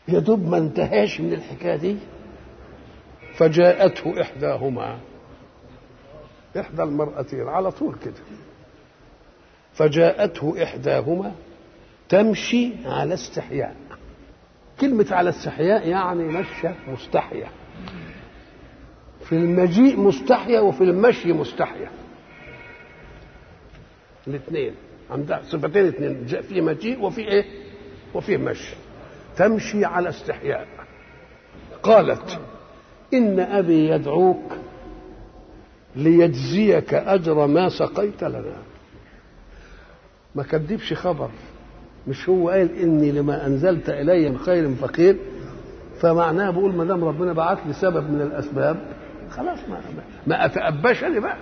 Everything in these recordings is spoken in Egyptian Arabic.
يا دوب ما انتهاش من الحكايه دي فجاءته احداهما احدى المرأتين على طول كده فجاءته احداهما تمشي على استحياء كلمة على استحياء يعني مشى مستحية في المجيء مستحية وفي المشي مستحية الاثنين عندها صفتين اثنين في مجيء وفي ايه وفي مشي تمشي على استحياء قالت إن أبي يدعوك ليجزيك أجر ما سقيت لنا ما كذبش خبر مش هو قال إني لما أنزلت إلي من خير فقير فمعناه بقول ما دام ربنا بعت لي سبب من الأسباب خلاص ما ما أتأباش أنا بقى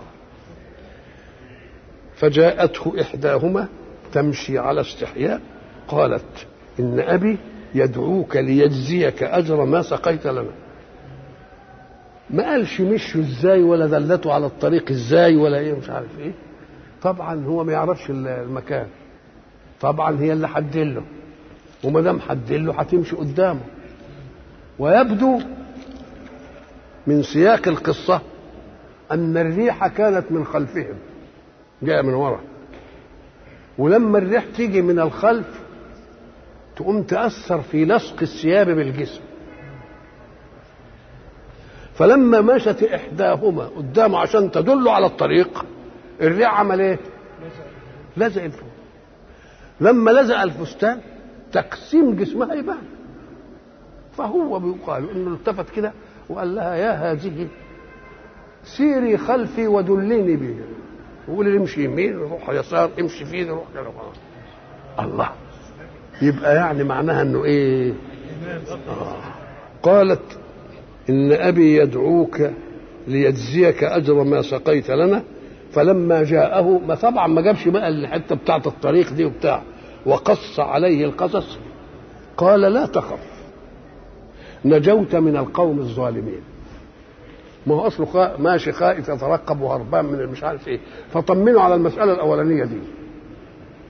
فجاءته إحداهما تمشي على استحياء قالت إن أبي يدعوك ليجزيك أجر ما سقيت لنا ما قالش مشوا ازاي ولا دلته على الطريق ازاي ولا ايه مش عارف ايه طبعا هو ما يعرفش المكان طبعا هي اللي حدله وما دام حدله هتمشي قدامه ويبدو من سياق القصه ان الريح كانت من خلفهم جايه من ورا ولما الريح تيجي من الخلف تقوم تاثر في لصق الثياب بالجسم فلما مشت احداهما قدامه عشان تدل على الطريق الريح عمل ايه لزق الفستان لما لزق الفستان تقسيم جسمها يبان فهو بيقال انه التفت كده وقال لها يا هذه سيري خلفي ودلني به وقول لي امشي يمين روح يسار امشي فيه روح الله يبقى يعني معناها انه ايه آه. قالت إن أبي يدعوك ليجزيك أجر ما سقيت لنا فلما جاءه ما طبعا ما جابش بقى الحته بتاعت الطريق دي وبتاع وقص عليه القصص قال لا تخف نجوت من القوم الظالمين ما هو اصله خا... ماشي خائف يترقب وهربان من مش عارف ايه فطمنوا على المساله الاولانيه دي